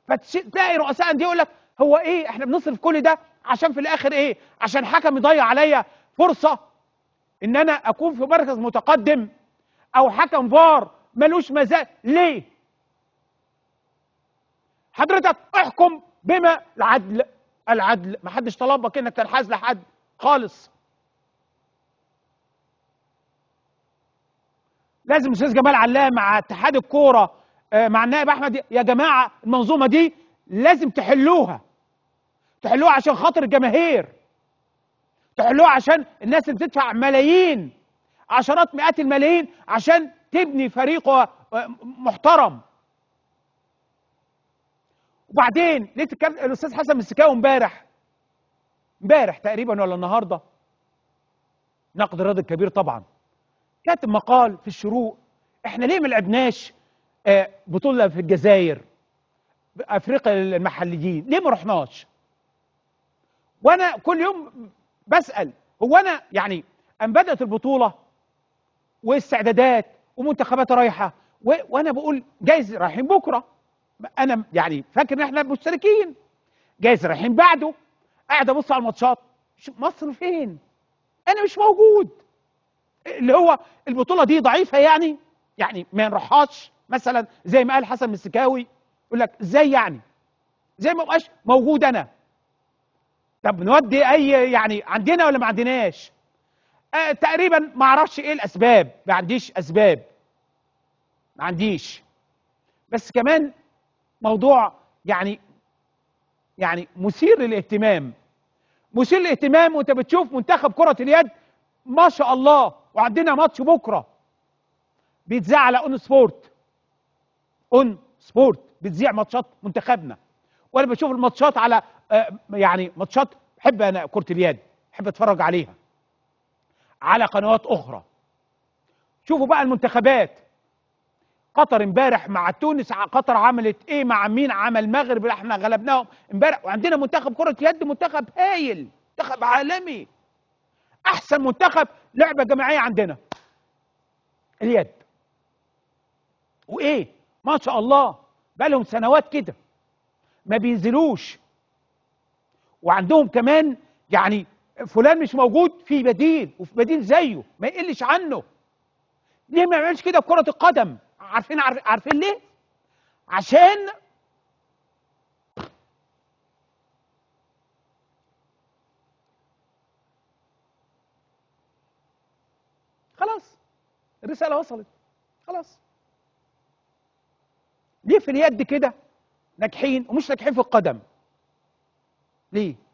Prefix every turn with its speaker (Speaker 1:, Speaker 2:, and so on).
Speaker 1: فتلاقي رؤساء انديه يقول لك هو ايه احنا بنصرف كل ده عشان في الاخر ايه عشان حكم يضيع عليا فرصه ان انا اكون في مركز متقدم او حكم فار ملوش مزاج ليه حضرتك احكم بما العدل العدل ما حدش طلبك انك تنحاز لحد خالص لازم استاذ جمال علام مع اتحاد الكوره آه، مع النائب احمد يا جماعه المنظومه دي لازم تحلوها تحلوها عشان خاطر الجماهير تحلوها عشان الناس اللي بتدفع ملايين عشرات مئات الملايين عشان تبني فريق آه، محترم وبعدين لقيت الكاب- الاستاذ حسن السكاوي امبارح امبارح تقريبا ولا النهارده نقد الرياضي الكبير طبعا كاتب مقال في الشروق احنا ليه ما لعبناش آه، بطوله في الجزائر افريقيا للمحليين ليه ما رحناش وانا كل يوم بسال هو انا يعني ان بدات البطوله واستعدادات ومنتخبات رايحه و... وانا بقول جايز رايحين بكره انا يعني فاكر ان احنا مشتركين جايز رايحين بعده قاعد ابص على الماتشات شو- مصر فين انا مش موجود اللي هو البطوله دي ضعيفه يعني يعني ما نروحهاش مثلا زي ما قال حسن السكاوي يقول لك ازاي يعني زي ما بقاش موجود انا طب نودي اي يعني عندنا ولا ما عندناش آه تقريبا ما اعرفش ايه الاسباب ما عنديش اسباب ما عنديش بس كمان موضوع يعني يعني مثير للاهتمام مثير للاهتمام وانت بتشوف منتخب كرة اليد ما شاء الله وعندنا ماتش بكره بيتذاع على اون سبورت اون سبورت بتذيع ماتشات منتخبنا وانا بشوف الماتشات على آه، يعني ماتشات بحب انا كرة اليد بحب اتفرج عليها على قنوات اخرى شوفوا بقى المنتخبات قطر امبارح مع تونس ع- قطر عملت ايه مع مين عمل المغرب اللي احنا غلبناهم امبارح وعندنا منتخب كرة يد منتخب هايل منتخب عالمي احسن منتخب لعبة جماعية عندنا اليد وايه ما شاء الله بقالهم سنوات كده ما بينزلوش وعندهم كمان يعني فلان مش موجود في بديل وفي بديل زيه ما يقلش عنه ليه ما يعملش كده في كرة القدم عارفين عارف- عارفين ليه عشان خلاص الرسالة وصلت خلاص ليه في اليد كده ناجحين ومش ناجحين في القدم ليه